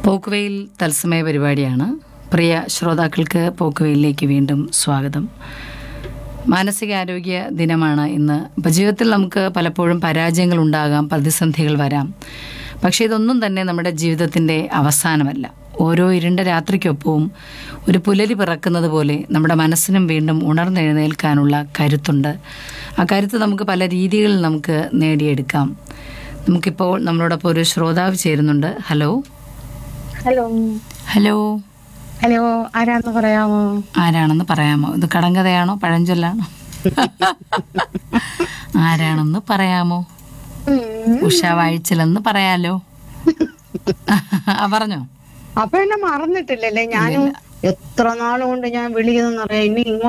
പോക്കുവെയിൽ തത്സമയ പരിപാടിയാണ് പ്രിയ ശ്രോതാക്കൾക്ക് പോക്കുവെയിലേക്ക് വീണ്ടും സ്വാഗതം മാനസികാരോഗ്യ ദിനമാണ് ഇന്ന് ഇപ്പം ജീവിതത്തിൽ നമുക്ക് പലപ്പോഴും പരാജയങ്ങൾ ഉണ്ടാകാം പ്രതിസന്ധികൾ വരാം പക്ഷേ ഇതൊന്നും തന്നെ നമ്മുടെ ജീവിതത്തിൻ്റെ അവസാനമല്ല ഓരോ ഇരുണ്ട രാത്രിക്കൊപ്പവും ഒരു പുലരി പിറക്കുന്നത് പോലെ നമ്മുടെ മനസ്സിനും വീണ്ടും ഉണർന്നെഴുന്നേൽക്കാനുള്ള കരുത്തുണ്ട് ആ കരുത്ത് നമുക്ക് പല രീതികളിൽ നമുക്ക് നേടിയെടുക്കാം നമുക്കിപ്പോൾ നമ്മളോടൊപ്പം ഒരു ശ്രോതാവ് ചേരുന്നുണ്ട് ഹലോ ഹലോ ഹലോ ഹലോ ആരാന്ന് പറയാമോ ആരാണെന്ന് പറയാമോ ഇത് കടങ്കഥയാണോ പഴഞ്ചൊല്ലാണോ ആരാണെന്ന് പറയാമോ ഉം. ഉഷ വായിച്ചില്ലെന്ന് പറയാലോ ആ പറഞ്ഞോ അപ്പൊ എന്നെ മറന്നിട്ടില്ലല്ലേ ഞാനും എത്ര നാളുകൊണ്ട് ഞാൻ വിളിക്കുന്നെന്നറിയാം ഇനി ഇങ്ങോട്ട്